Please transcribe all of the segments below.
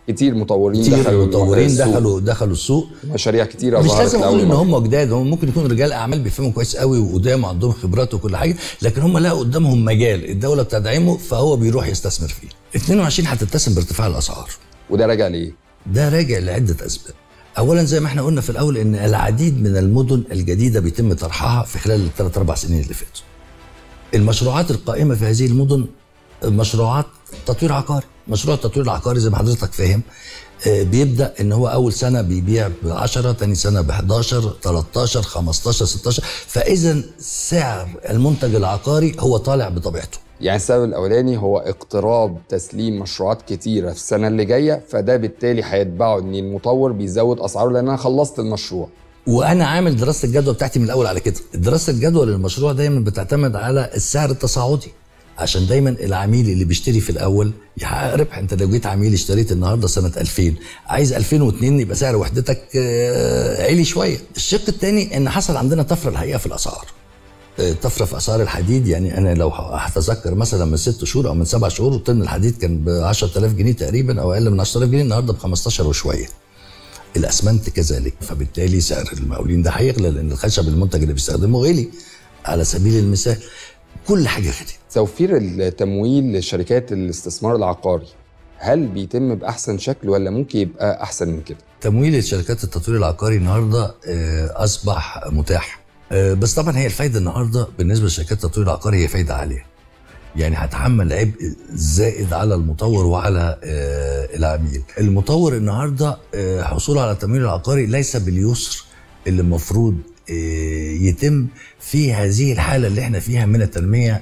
كتير مطورين كتير دخلوا مطورين السوق. دخلوا دخلوا السوق مشاريع كتيره مش ظهرت لازم اقول لأول ان مرة. هم جداد هم ممكن يكون رجال اعمال بيفهموا كويس قوي وقدام وعندهم خبرات وكل حاجه لكن هم لقوا قدامهم مجال الدوله بتدعمه فهو بيروح يستثمر فيه 22 هتتسم بارتفاع الاسعار وده راجع لايه؟ ده راجع لعده اسباب اولا زي ما احنا قلنا في الاول ان العديد من المدن الجديده بيتم طرحها في خلال الثلاث اربع سنين اللي فاتوا المشروعات القائمه في هذه المدن مشروعات تطوير عقاري مشروع التطوير العقاري زي ما حضرتك فاهم آه، بيبدا ان هو اول سنه بيبيع ب 10 ثاني سنه ب 11 13 15 16 فاذا سعر المنتج العقاري هو طالع بطبيعته يعني السبب الاولاني هو اقتراب تسليم مشروعات كتيره في السنه اللي جايه فده بالتالي هيتبعه ان المطور بيزود اسعاره لان انا خلصت المشروع وانا عامل دراسه الجدوى بتاعتي من الاول على كده دراسه الجدوى للمشروع دايما بتعتمد على السعر التصاعدي عشان دايما العميل اللي بيشتري في الاول يحقق ربح انت لو جيت عميل اشتريت النهارده سنه 2000 عايز 2002 يبقى سعر وحدتك آه، عالي شويه الشق الثاني ان حصل عندنا طفره الحقيقه في الاسعار آه، طفره في اسعار الحديد يعني انا لو هتذكر مثلا من ست شهور او من سبع شهور طن الحديد كان ب 10000 جنيه تقريبا او اقل من 10000 جنيه النهارده ب 15 وشويه الاسمنت كذلك فبالتالي سعر المقاولين ده هيغلى لان الخشب المنتج اللي بيستخدمه غلي على سبيل المثال كل حاجه غلت توفير التمويل لشركات الاستثمار العقاري هل بيتم باحسن شكل ولا ممكن يبقى احسن من كده؟ تمويل شركات التطوير العقاري النهارده آه، اصبح متاح آه، بس طبعا هي الفايده النهارده بالنسبه لشركات التطوير العقاري هي فايده عاليه يعني هتحمل عبء زائد على المطور وعلى آه، العميل المطور النهارده آه، حصوله على التمويل العقاري ليس باليسر اللي المفروض آه، يتم في هذه الحاله اللي احنا فيها من التنميه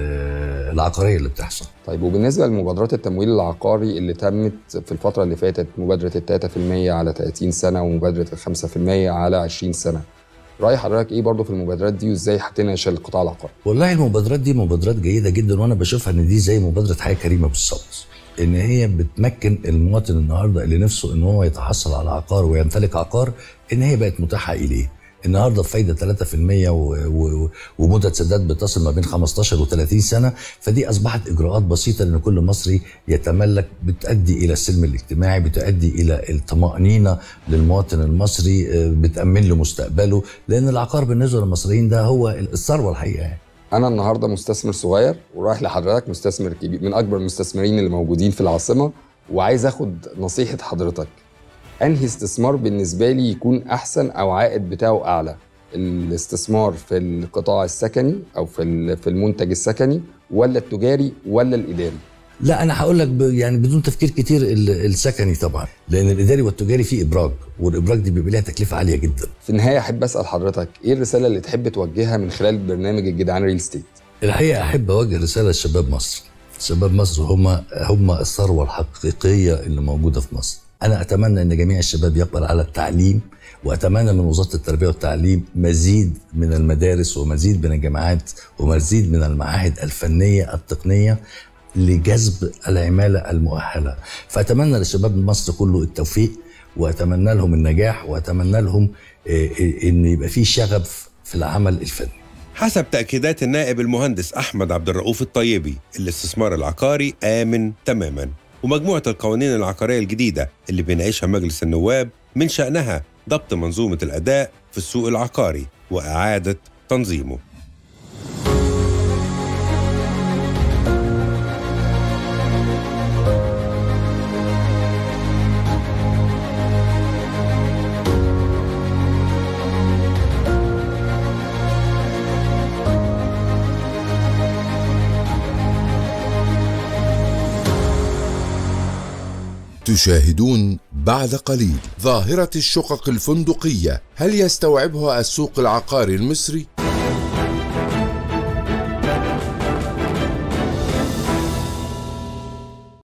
ال- العقاريه اللي بتحصل طيب وبالنسبه لمبادرات التمويل العقاري اللي تمت في الفتره اللي فاتت مبادره ال 3% على 30 سنه ومبادره ال 5% على 20 سنه راي حضرتك ايه برضه في المبادرات دي وازاي هتنعش القطاع العقاري؟ والله المبادرات دي مبادرات جيده جدا وانا بشوفها ان دي زي مبادره حياه كريمه بالظبط ان هي بتمكن المواطن النهارده اللي نفسه ان هو يتحصل على عقار ويمتلك عقار ان هي بقت متاحه اليه النهارده بفايده 3% و... و... ومده سداد بتصل ما بين 15 و30 سنه فدي اصبحت اجراءات بسيطه لان كل مصري يتملك بتؤدي الى السلم الاجتماعي بتؤدي الى الطمانينه للمواطن المصري آه، بتامن له مستقبله لان العقار بالنسبه للمصريين ده هو الثروه الحقيقه يعني. انا النهارده مستثمر صغير ورايح لحضرتك مستثمر كبير من اكبر المستثمرين اللي موجودين في العاصمه وعايز اخد نصيحه حضرتك انهي استثمار بالنسبه لي يكون احسن او عائد بتاعه اعلى الاستثمار في القطاع السكني او في ال- في المنتج السكني ولا التجاري ولا الاداري لا انا هقول لك ب- يعني بدون تفكير كتير ال- السكني طبعا لان الاداري والتجاري فيه ابراج والابراج دي بيبقى لها تكلفه عاليه جدا في النهايه احب اسال حضرتك ايه الرساله اللي تحب توجهها من خلال برنامج الجدعان ريل ستيت الحقيقه احب اوجه رساله لشباب مصر شباب مصر هم هم الثروه الحقيقيه اللي موجوده في مصر انا اتمنى ان جميع الشباب يقبل على التعليم واتمنى من وزاره التربيه والتعليم مزيد من المدارس ومزيد من الجامعات ومزيد من المعاهد الفنيه التقنيه لجذب العماله المؤهله فاتمنى لشباب مصر كله التوفيق واتمنى لهم النجاح واتمنى لهم آه، آه، ان يبقى في شغف في العمل الفني حسب تأكيدات النائب المهندس أحمد عبد الرؤوف الطيبي الاستثمار العقاري آمن تماما ومجموعة القوانين العقارية الجديدة اللي بيناقشها مجلس النواب من شأنها ضبط منظومة الأداء في السوق العقاري وإعادة تنظيمه تشاهدون بعد قليل ظاهرة الشقق الفندقية هل يستوعبها السوق العقاري المصري؟